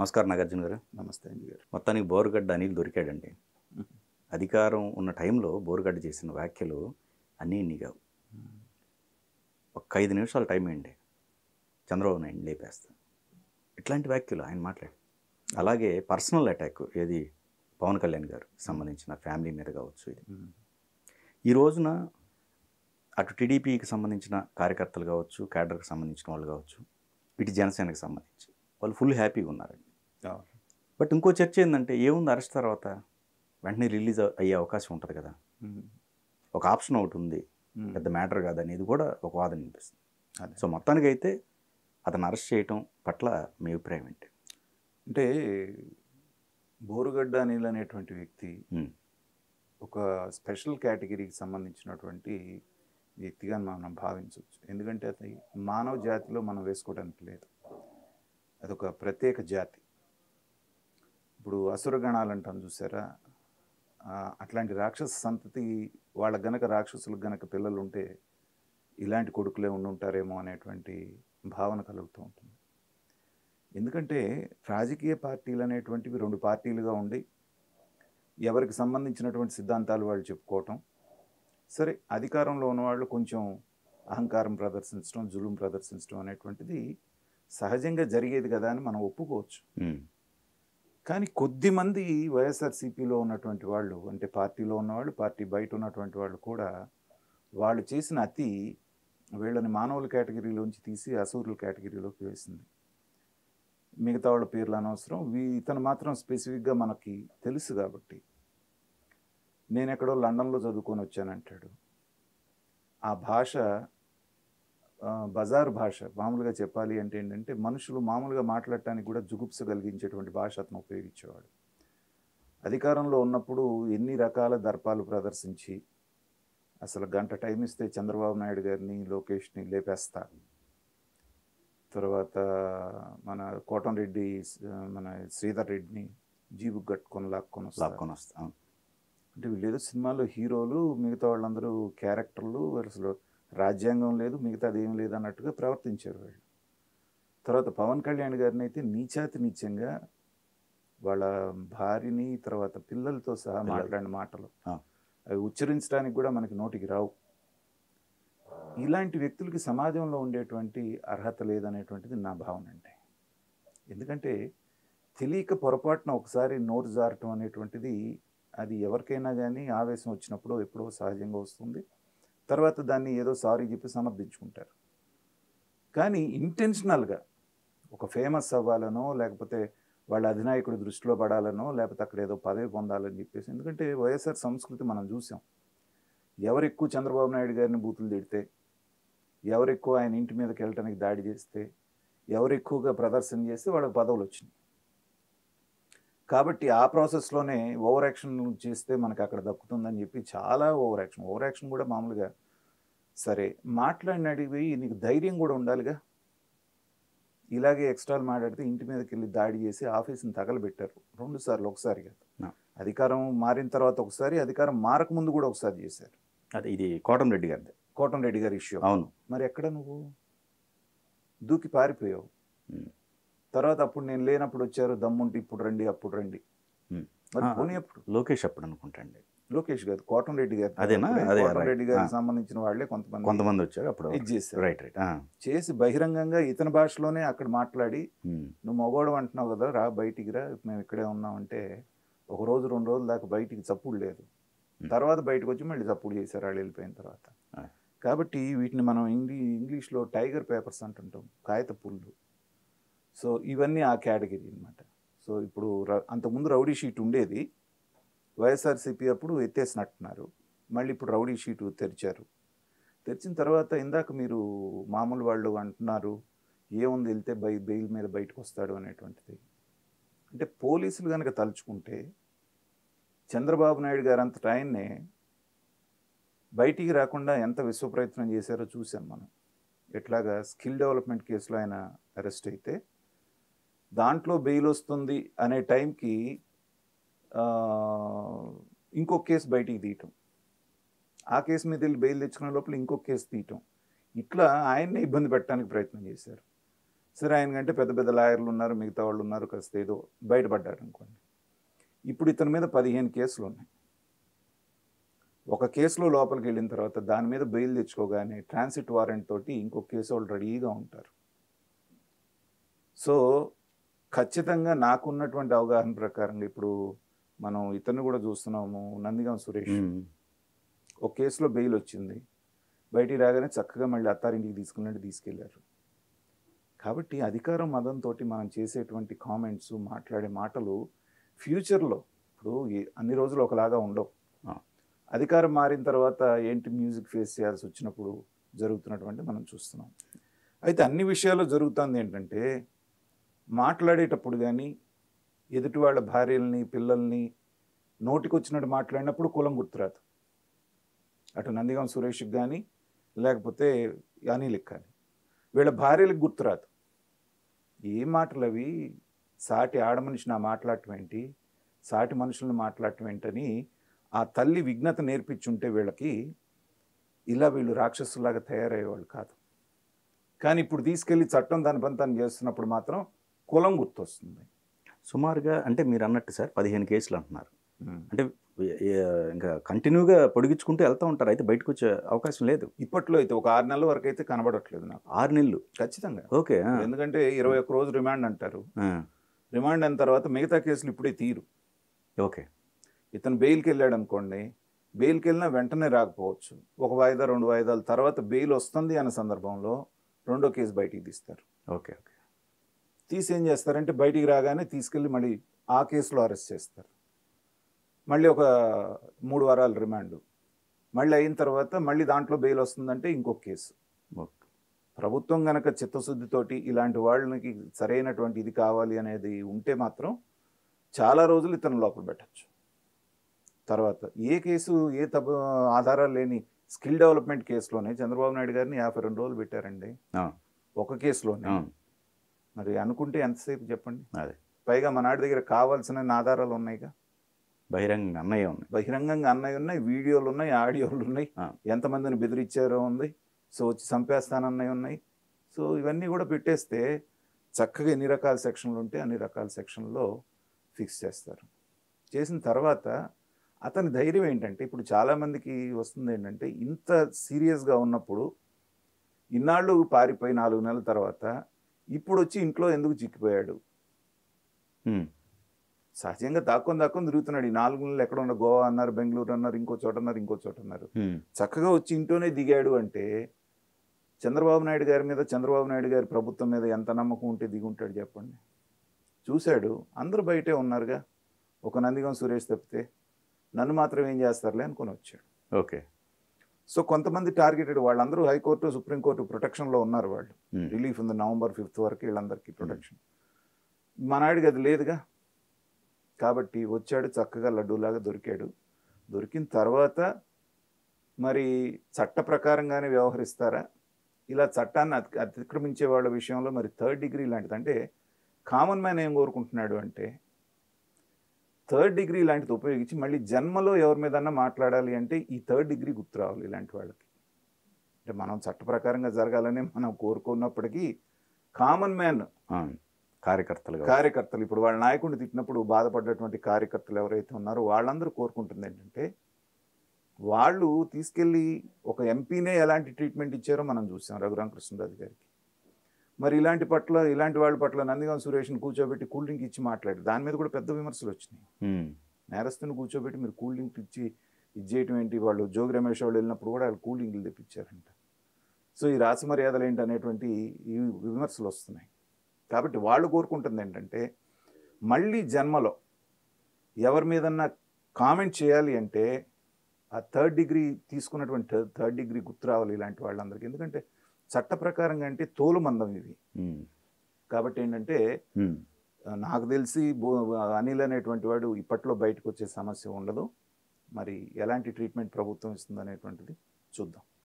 నమస్కారం నాగార్జున గారు నమస్తే అండి గారు మొత్తానికి బోరుగడ్డ అనిల్ దొరికాడండి అధికారం ఉన్న టైంలో బోరుగడ్డ చేసిన వ్యాఖ్యలు అన్నీ ఇన్ని కావు ఒక్క ఐదు నిమిషాలు టైం ఏంటి చంద్రబాబు నాయుడు లేపేస్తా ఇట్లాంటి వ్యాఖ్యలు ఆయన మాట్లాడి అలాగే పర్సనల్ అటాక్ ఏది పవన్ కళ్యాణ్ గారు సంబంధించిన ఫ్యామిలీ మీద కావచ్చు ఇది ఈ రోజున అటు టీడీపీకి సంబంధించిన కార్యకర్తలు కావచ్చు క్యాడర్కి సంబంధించిన వాళ్ళు కావచ్చు ఇటు జనసేనకి సంబంధించి వాళ్ళు ఫుల్ హ్యాపీగా ఉన్నారండి బట్ ఇంకో చర్చ ఏంటంటే ఏముంది అరెస్ట్ తర్వాత వెంటనే రిలీజ్ అయ్యే అవకాశం ఉంటుంది కదా ఒక ఆప్షన్ ఒకటి ఉంది పెద్ద మ్యాటర్ కాదని ఇది కూడా ఒక వాదన అనిపిస్తుంది అదే. సో మొత్తానికి అయితే అతను అరెస్ట్ చేయటం పట్ల మీ అభిప్రాయం ఏంటి అంటే బోరుగడ్డ అనిల్ అనేటువంటి వ్యక్తి ఉమ్, ఒక స్పెషల్ కేటగిరీకి సంబంధించినటువంటి వ్యక్తిగా మనం భావించవచ్చు ఎందుకంటే అది మానవ జాతిలో మనం వేసుకోవడానికి లేదు అదొక ప్రత్యేక జాతి ఇప్పుడు అసురగణాలు అంటాం చూసారా ఆ, అట్లాంటి రాక్షస సంతతి వాళ్ళ గనక రాక్షసులకు గనక పిల్లలు ఉంటే ఇలాంటి కొడుకులే ఉండుంటారేమో అనేటువంటి భావన కలుగుతూ ఉంటుంది ఎందుకంటే రాజకీయ పార్టీలు అనేటువంటివి రెండు పార్టీలుగా ఉండి ఎవరికి సంబంధించినటువంటి సిద్ధాంతాలు వాళ్ళు చెప్పుకోవటం సరే అధికారంలో ఉన్నవాళ్ళు కొంచెం అహంకారం ప్రదర్శించడం జులుం ప్రదర్శించడం అనేటువంటిది సహజంగా జరిగేది కదా అని మనం ఒప్పుకోవచ్చు ఉమ్, కానీ కొద్ది మంది వైఎస్ఆర్సీపీలో ఉన్నటువంటి వాళ్ళు అంటే పార్టీలో ఉన్నవాళ్ళు పార్టీ బయట ఉన్నటువంటి వాళ్ళు కూడా వాళ్ళు చేసిన అతి వీళ్ళని మానవుల కేటగిరీలోంచి తీసి అసూరుల కేటగిరీలోకి వేసింది మిగతా వాళ్ళ పేర్లు అనవసరం వీ ఇతను మాత్రం స్పెసిఫిక్గా మనకి తెలుసు కాబట్టి నేను ఎక్కడో లండన్లో చదువుకొని వచ్చానంటాడు ఆ భాష ఆ, బజార్ భాష మామూలుగా చెప్పాలి అంటే ఏంటంటే మనుషులు మామూలుగా మాట్లాడటానికి కూడా జుగుప్స కలిగించేటువంటి భాష అతను ఉపయోగించేవాడు అధికారంలో ఉన్నప్పుడు ఎన్ని రకాల దర్పాలు ప్రదర్శించి అసలు గంట టైం ఇస్తే చంద్రబాబు నాయుడు గారిని లోకేష్ని లేపేస్తా తర్వాత మన కోటంరెడ్డి మన శ్రీధర్ రెడ్డిని జీబు కట్టుకొని లాక్కొని వస్తా లాక్కొని వస్తాం అంటే వీళ్ళేదో సినిమాలో హీరోలు మిగతా వాళ్ళందరూ క్యారెక్టర్లు అసలు రాజ్యాంగం లేదు మిగతాది ఏం లేదు అన్నట్టుగా ప్రవర్తించారు వాళ్ళు తర్వాత పవన్ కళ్యాణ్ గారిని అయితే నీచాతి నీచంగా వాళ్ళ భార్యని తర్వాత పిల్లలతో సహా పిల్లలు. మాట్లాడిన మాటలు ఆ. అవి ఉచ్చరించడానికి కూడా మనకి నోటికి రావు ఇలాంటి వ్యక్తులకి సమాజంలో ఉండేటువంటి అర్హత లేదనేటువంటిది నా భావన అండి ఎందుకంటే తెలియక పొరపాటున ఒకసారి నోరు జారటం అనేటువంటిది అది ఎవరికైనా కానీ ఆవేశం వచ్చినప్పుడు ఎప్పుడో సహజంగా వస్తుంది తర్వాత దాన్ని ఏదో సారీ చెప్పి సమర్థించుకుంటారు కానీ ఇంటెన్షనల్గా ఒక ఫేమస్ అవ్వాలనో లేకపోతే వాళ్ళ అధినాయకుడి దృష్టిలో పడాలనో లేకపోతే అక్కడ ఏదో పదవి పొందాలని చెప్పేసి ఎందుకంటే వైఎస్ఆర్ సంస్కృతి మనం చూసాం ఎవరు ఎక్కువ చంద్రబాబు నాయుడు గారిని బూతులు తిడితే ఎవరు ఎక్కువ ఆయన ఇంటి మీదకి వెళ్ళటానికి దాడి చేస్తే ఎవరు ఎక్కువగా ప్రదర్శన చేస్తే వాళ్ళకి పదవులు వచ్చినాయి కాబట్టి ఆ ప్రాసెస్లోనే ఓవర్ యాక్షన్ చేస్తే మనకి అక్కడ దక్కుతుందని చెప్పి చాలా ఓవర్ యాక్షన్ ఓవర్ యాక్షన్ కూడా మామూలుగా సరే మాట్లాడిన అడిగి నీకు ధైర్యం కూడా ఉండాలిగా ఇలాగే ఎక్స్ట్రాలు మాట్లాడితే ఇంటి మీదకి వెళ్ళి దాడి చేసి ఆఫీస్ని తగలబెట్టారు రెండు సార్లు ఒకసారి కాదు ఆ. అధికారం మారిన తర్వాత ఒకసారి అధికారం మారక ముందు కూడా ఒకసారి చేశారు అదే ఇది కోటంరెడ్డి గారిది కోటంరెడ్డి గారి ఇష్యూ అవును మరి ఎక్కడ నువ్వు దూకి పారిపోయావు ఉమ్. తర్వాత అప్పుడు నేను లేనప్పుడు వచ్చారు దమ్ముంటే ఇప్పుడు రండి అప్పుడు రండి ఉమ్. మరి ఆ. పోనీ అప్పుడు లోకేష్ అప్పుడు అనుకుంటాండి లోకేష్ గారు కోటంరెడ్డి గారు అదేనా? అదే, కోటంరెడ్డి right. గారికి ఆ. సంబంధించిన వాళ్ళే కొంతమంది కొంతమంది వచ్చారు అప్పుడు ఇది చేశారు రైట్ రైట్ చేసి బహిరంగంగా ఇతని భాషలోనే అక్కడ మాట్లాడి నువ్వు మగవాడు అంటున్నావు కదా రా బయటికి రా మేము ఇక్కడే ఉన్నామంటే ఒక రోజు రెండు రోజుల దాకా బయటికి చప్పుడు లేదు Hmm. తర్వాత బయటకు వచ్చి మళ్ళీ చప్పుడు చేశారు వాళ్ళు వెళ్ళిపోయిన తర్వాత Ah. కాబట్టి వీటిని మనం ఇంగ్లీ ఇంగ్లీష్లో టైగర్ పేపర్స్ అంటుంటాం కాగిత పుల్లు సో ఇవన్నీ ఆ కేటగిరీ అన్నమాట సో ఇప్పుడు ర- అంతకుముందు రౌడీ షీట్ ఉండేది వైఎస్ఆర్సీపీ అప్పుడు ఎత్తేసినట్టున్నారు మళ్ళీ ఇప్పుడు రౌడీ షీటు తెరిచారు తెరిచిన తర్వాత ఇందాక మీరు మామూలు వాళ్ళు అంటున్నారు ఏముంది వెళ్తే బై బెయిల్ మీద బయటకు వస్తాడు అనేటువంటిది అంటే పోలీసులు కనుక తలుచుకుంటే చంద్రబాబు నాయుడు గారు అంతట ఆయన్నే బయటికి రాకుండా ఎంత విశ్వ ప్రయత్నం చేశారో చూసాం మనం ఎట్లాగా స్కిల్ డెవలప్మెంట్ కేసులో ఆయన అరెస్ట్ అయితే దాంట్లో బెయిల్ వస్తుంది అనే టైంకి ఆ, ఇంకో కేసు బయటికి తీయటం ఆ కేసు మీద వెళ్ళి బెయిల్ తెచ్చుకునే లోపల ఇంకో కేసు తీయటం ఇట్లా ఆయన్నే ఇబ్బంది పెట్టడానికి ప్రయత్నం చేశారు సరే ఆయన కంటే పెద్ద పెద్ద లాయర్లు ఉన్నారు మిగతా వాళ్ళు ఉన్నారు కాస్త ఏదో బయటపడ్డారు అనుకోండి ఇప్పుడు ఇతని మీద పదిహేను కేసులు ఉన్నాయి ఒక కేసులో లోపలికి వెళ్ళిన తర్వాత దాని మీద బెయిల్ తెచ్చుకోగానే ట్రాన్సిట్ వారెంట్ తోటి ఇంకో కేసు వాళ్ళు రెడీగా ఉంటారు సో ఖచ్చితంగా నాకున్నటువంటి అవగాహన ప్రకారంగా ఇప్పుడు మనం ఇతన్ని కూడా చూస్తున్నాము నందిగం సురేష్ ఉమ్. ఒక కేసులో బెయిల్ వచ్చింది బయటికి రాగానే చక్కగా మళ్ళీ అత్తారింటికి తీసుకున్నట్టు తీసుకెళ్లారు కాబట్టి అధికారం మదంతో మనం చేసేటువంటి కామెంట్స్ మాట్లాడే మాటలు ఫ్యూచర్లో ఇప్పుడు ఈ- అన్ని రోజులు ఒకలాగా ఉండవు ఆ. అధికారం మారిన తర్వాత ఏంటి మ్యూజిక్ ఫేస్ చేయాల్సి వచ్చినప్పుడు జరుగుతున్నటువంటి మనం చూస్తున్నాం అయితే అన్ని విషయాల్లో జరుగుతుంది ఏంటంటే మాట్లాడేటప్పుడు కానీ ఎదుటి వాళ్ళ భార్యల్ని పిల్లల్ని నోటికొచ్చినట్టు మాట్లాడినప్పుడు కులం గుర్తురాదు అటు నందిగం సురేష్కి కానీ లేకపోతే అనిల్కి కానీ వీళ్ళ భార్యలకు గుర్తురాదు ఏ మాటలు అవి సాటి ఆడమనిషి నా మాట్లాడటం ఏంటి సాటి మనుషులను మాట్లాడటం ఏంటని ఆ తల్లి విఘ్నత నేర్పించుంటే వీళ్ళకి ఇలా వీళ్ళు రాక్షసులాగా తయారయ్యేవాళ్ళు కాదు కానీ ఇప్పుడు తీసుకెళ్ళి చట్టం దాని పని తను చేస్తున్నప్పుడు మాత్రం కులం గుర్తొస్తుంది సుమారుగా అంటే మీరు అన్నట్టు సార్ పదిహేను కేసులు అంటున్నారు అంటే ఏ- ఏ- ఇంకా కంటిన్యూగా పొడిగించుకుంటూ వెళ్తూ ఉంటారు అయితే బయటకు వచ్చే అవకాశం లేదు ఇప్పట్లో అయితే ఒక ఆరు నెలల వరకు అయితే కనబడట్లేదు నాకు ఆరు నెలలు ఖచ్చితంగా ఓకే ఆ, ఎందుకంటే ఇరవై ఒక్క రోజు రిమాండ్ అంటారు ఆ, రిమాండ్ అయిన తర్వాత మిగతా కేసులు ఇప్పుడే తీరు ఓకే ఇతను బెయిల్కి వెళ్ళాడు అనుకోండి బెయిల్కి వెళ్ళినా వెంటనే రాకపోవచ్చు ఒక వాయిదా రెండు వాయిదాల తర్వాత బెయిల్ వస్తుంది అన్న సందర్భంలో రెండో కేసు బయటికి తీస్తారు ఓకే ఓకే తీసి ఏం చేస్తారంటే బయటికి రాగానే తీసుకెళ్ళి మళ్ళీ ఆ కేసులో అరెస్ట్ చేస్తారు మళ్ళీ ఒక మూడు వారాల రిమాండ్ మళ్ళీ అయిన తర్వాత మళ్ళీ దాంట్లో బెయిల్ వస్తుందంటే ఇంకొక కేసు ఓకే ప్రభుత్వం గనక చిత్తశుద్ధితోటి ఇలాంటి వాళ్ళకి సరైనటువంటి ఇది కావాలి అనేది ఉంటే మాత్రం చాలా రోజులు ఇతను లోపల పెట్టచ్చు తర్వాత ఏ కేసు ఏ తప్ప ఆధారాలు లేని స్కిల్ డెవలప్మెంట్ కేసులోనే చంద్రబాబు నాయుడు గారిని యాభై రెండు రోజులు పెట్టారండి ఆ, ఒక కేసులోనే ఆ, మరి అనుకుంటే ఎంతసేపు చెప్పండి అదే పైగా మన నాటి దగ్గర కావాల్సిన ఆధారాలు ఉన్నాయిగా బహిరంగ అన్నయ్య ఉంది బహిరంగంగా అన్నవి ఉన్నాయి వీడియోలు ఉన్నాయి ఆడియోలు ఉన్నాయి ఆ. ఎంతమందిని బెదిరించారో ఉంది సో వచ్చి చంపేస్తానన్నవి ఉన్నాయి సో ఇవన్నీ కూడా పెట్టేస్తే చక్కగా ఎన్ని రకాల సెక్షన్లు ఉంటే అన్ని రకాల సెక్షన్లో ఫిక్స్ చేస్తారు చేసిన తర్వాత అతని ధైర్యం ఏంటంటే ఇప్పుడు చాలామందికి వస్తుంది ఏంటంటే ఇంత సీరియస్గా ఉన్నప్పుడు ఇన్నాళ్ళు పారిపోయి నాలుగు నెలల తర్వాత ఇప్పుడు వచ్చి ఇంట్లో ఎందుకు చిక్కిపోయాడు ఉమ్, సహజంగా దాక్కొని దాక్కొని తిరుగుతున్నాడు ఈ నాలుగు నెలలు ఎక్కడ ఉన్న గోవా అన్నారు బెంగళూరు అన్నారు ఇంకో చోట అన్నారు ఇంకో చోట అన్నారు ఉమ్, చక్కగా వచ్చి ఇంట్లోనే దిగాడు అంటే చంద్రబాబు నాయుడు గారి మీద చంద్రబాబు నాయుడు గారి ప్రభుత్వం మీద ఎంత నమ్మకం ఉంటే దిగి ఉంటాడు చెప్పండి చూశాడు అందరూ బయటే ఉన్నారుగా ఒక నందిగం సురేష్ తప్పితే నన్ను మాత్రం ఏం చేస్తారులే అనుకొని వచ్చాడు ఓకే సో కొంతమంది టార్గెటెడ్ వాళ్ళందరూ హైకోర్టు సుప్రీంకోర్టు ప్రొటెక్షన్లో ఉన్నారు వాళ్ళు ఉమ్, రిలీఫ్ ఉంది నవంబర్ ఫిఫ్త్ వరకు వీళ్ళందరికీ ప్రొటెక్షన్ మా నాయుడికి అది లేదుగా కాబట్టి వచ్చాడు చక్కగా లడ్డూలాగా దొరికాడు దొరికిన తర్వాత మరి చట్ట ప్రకారంగానే వ్యవహరిస్తారా ఇలా చట్టాన్ని అతి అతిక్రమించే వాళ్ళ విషయంలో మరి థర్డ్ డిగ్రీ లాంటిది అంటే కామన్ మ్యాన్ ఏం కోరుకుంటున్నాడు అంటే థర్డ్ డిగ్రీ లాంటిది ఉపయోగించి మళ్ళీ జన్మలో ఎవరి మీదన్నా మాట్లాడాలి అంటే ఈ థర్డ్ డిగ్రీ గుర్తు రావాలి ఇలాంటి వాళ్ళకి అంటే మనం చట్ట ప్రకారంగా జరగాలని మనం కోరుకున్నప్పటికీ కామన్ మ్యాన్ ఆ, కార్యకర్తలుగా కార్యకర్తలు ఇప్పుడు వాళ్ళ నాయకుడిని తిట్టినప్పుడు బాధపడ్డటువంటి కార్యకర్తలు ఎవరైతే ఉన్నారో వాళ్ళందరూ కోరుకుంటుంది ఏంటంటే వాళ్ళు తీసుకెళ్ళి ఒక ఎంపీనే ఎలాంటి ట్రీట్మెంట్ ఇచ్చారో మనం చూసాం రఘురామ కృష్ణరాజు గారికి మరి ఇలాంటి పట్ల ఇలాంటి వాళ్ళ పట్ల నందిగాం సురేష్ని కూర్చోబెట్టి కూల్ డ్రింక్ ఇచ్చి మాట్లాడారు దాని మీద కూడా పెద్ద విమర్శలు వచ్చినాయి ఉమ్, నేరస్తుని కూర్చోబెట్టి మీరు కూల్ డ్రింక్ ఇచ్చి ఇది చేయటం ఏంటి వాళ్ళు జోగి రమేష్ వాళ్ళు వెళ్ళినప్పుడు కూడా వాళ్ళు కూల్ డ్రింక్లు తెప్పించారంట సో ఈ రాసి మర్యాదలు ఏంటి అనేటువంటి ఈ విమర్శలు వస్తున్నాయి కాబట్టి వాళ్ళు కోరుకుంటుంది ఏంటంటే మళ్ళీ జన్మలో ఎవరి మీదన్నా కామెంట్ చేయాలి అంటే ఆ థర్డ్ డిగ్రీ తీసుకున్నటువంటి థర్డ్ డిగ్రీ గుర్తు రావాలి ఇలాంటి వాళ్ళందరికీ ఎందుకంటే చట్ట ప్రకారంగా అంటే తోలు మందం ఇవి ఉమ్, కాబట్టి ఏంటంటే ఉమ్. నాకు తెలిసి బో అనిల్ అనేటువంటి వాడు ఇప్పట్లో బయటకు వచ్చే సమస్య ఉండదు మరి ఎలాంటి ట్రీట్మెంట్ ప్రభుత్వం ఇస్తుంది అనేటువంటిది చూద్దాం